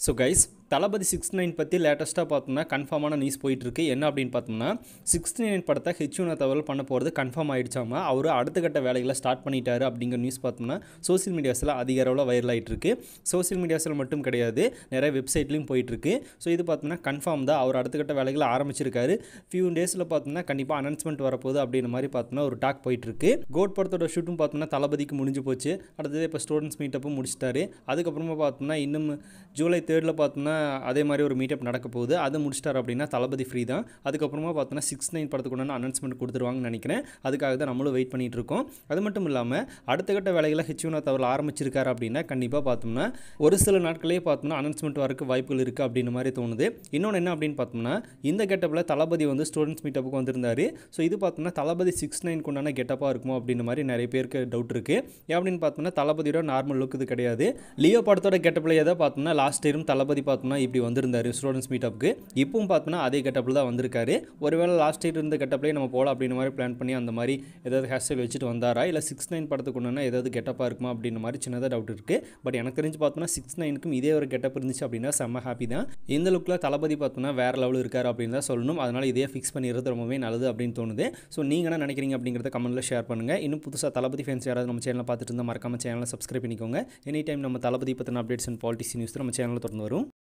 so guys Thalapathy six nine பற்றி லேட்டஸ்ட்டாக பார்த்தோம்னா கன்ஃபார்மான நியூஸ் போயிட்டுருக்கு என்ன அப்படின்னு பார்த்தோம்னா சிக்ஸ்டி நைன் படத்தை ஹெச்யூன தகவல் பண்ண போகிறது கன்ஃபார்ம் ஆகிடுச்சாமா அவர் அடுத்த கட்ட வேலைகளை ஸ்டார்ட் பண்ணிட்டாரு அப்படிங்கிற நியூஸ் பார்த்தோம்னா சோசியல் மீடியாஸில் அதிக அளவில் வைரல் ஆகிட்டு இருக்கு சோசியல் மீடியாஸில் மட்டும் கிடையாது நிறைய வெப்சைட்லையும் போயிட்டுருக்கு ஸோ இது பார்த்தோம்னா கன்ஃபார்ம் தான் அவர் அடுத்த கட்ட வேலைகளை ஆரம்பிச்சிருக்காரு ஃபியூ டேஸில் பார்த்தோம்னா கண்டிப்பாக அனௌன்ஸ்மெண்ட் வரப்போகுது அப்படின்ற மாதிரி பார்த்தோம்னா ஒரு டாக் போயிட்டுருக்கு கோட் படத்தோட ஷூட்டும் பார்த்தோம்னா தளபதிக்கு முடிஞ்சு போச்சு அடுத்தது இப்போ ஸ்டூடெண்ட்ஸ் மீட்டப்பும் முடிச்சிட்டாரு அதுக்கப்புறமா பார்த்தோம்னா இன்னும் ஜூலை தேர்டில் பார்த்தோம்னா அதே மாதிரி ஒரு மீட்டப் நடக்க போகுது அது முடிச்சிட்டாரு அப்படின்னா தளபதி ஃப்ரீ தான் அதுக்கப்புறமா பார்த்தோன்னா சிக்ஸ் நைன் படத்துக்கு அனௌன்ஸ்மெண்ட் கொடுத்துருவாங்கன்னு நினைக்கிறேன் அதுக்காக தான் நம்மளும் வெயிட் பண்ணிட்டு இருக்கோம் அது மட்டும் இல்லாமல் அடுத்த கட்ட வேலைகளை ஹெச்யூனாத் அவர் ஆரம்பிச்சிருக்காரு அப்படின்னா கண்டிப்பாக பார்த்தோம்னா ஒரு சில நாட்களே பார்த்தோம்னா அனௌன்ஸ்மெண்ட் வரக்கு வாய்ப்புகள் இருக்குது அப்படின்ற மாதிரி தோணுது இன்னொன்று என்ன அப்படின்னு பார்த்தோம்னா இந்த கெட்டப்பில் தளபதி வந்து ஸ்டூடெண்ட்ஸ் மீட்டப்புக்கு வந்திருந்தாரு ஸோ இது பார்த்தோம்னா தளபதி சிக்ஸ் நைன் கொண்டான கெட்டப்பாக இருக்குமோ அப்படின்ற மாதிரி நிறைய பேருக்கு டவுட் இருக்குது ஏன் அப்படின்னு பார்த்தோம்னா தளபதியோட நார்மல் லுக் இது கிடையாது லியோ படத்தோட கெட்டப்பில் எதை பார்த்தோம்னா லாஸ்ட் இயரும் தளபதி பார்த்தோம்னா இப்படி வந்திருந்தாரு ஸ்டூடெண்ட்ஸ் மீட்டப்புக்கு இப்பவும் பார்த்தோம்னா அதே கெட்டப்பில் தான் வந்திருக்காரு ஒருவேளை லாஸ்ட் இயர் இருந்த கெட்டப்லேயே நம்ம போகலாம் அப்படின்ற மாதிரி பிளான் பண்ணி அந்த மாதிரி ஏதாவது ஹேர் ஸ்டைல் வச்சுட்டு வந்தாரா இல்லை சிக்ஸ் நைன் படத்துக்கு ஒன்றுனா ஏதாவது கெட்டப்பாக இருக்குமா அப்படின்ற மாதிரி சின்னதாக டவுட் இருக்குது பட் எனக்கு தெரிஞ்சு பார்த்தோம்னா சிக்ஸ் நைனுக்கும் இதே ஒரு கெட்டப் இருந்துச்சு அப்படின்னா செம்ம ஹாப்பி தான் இந்த லுக்கில் தளபதி பார்த்தோம்னா வேறு லெவல் இருக்காரு அப்படின்னு தான் சொல்லணும் அதனால் இதே ஃபிக்ஸ் பண்ணிடுறது ரொம்பவே நல்லது அப்படின்னு தோணுது ஸோ நீங்கள் என்ன நினைக்கிறீங்க அப்படிங்கிறத கமெண்ட்டில் ஷேர் பண்ணுங்கள் இன்னும் புதுசாக தளபதி ஃபேன்ஸ் யாராவது நம்ம சேனலை பார்த்துட்டு இருந்தால் மறக்காம சேனலை சப்ஸ்கிரைப் பண்ணிக்கோங்க எனி டைம் நம்ம தளபதி பற்றின அப்டேட்ஸ் அண்ட் பாலிட்டிக்ஸ் நியூஸ் நம்ம சேனலில் தொடர்ந்து வரும்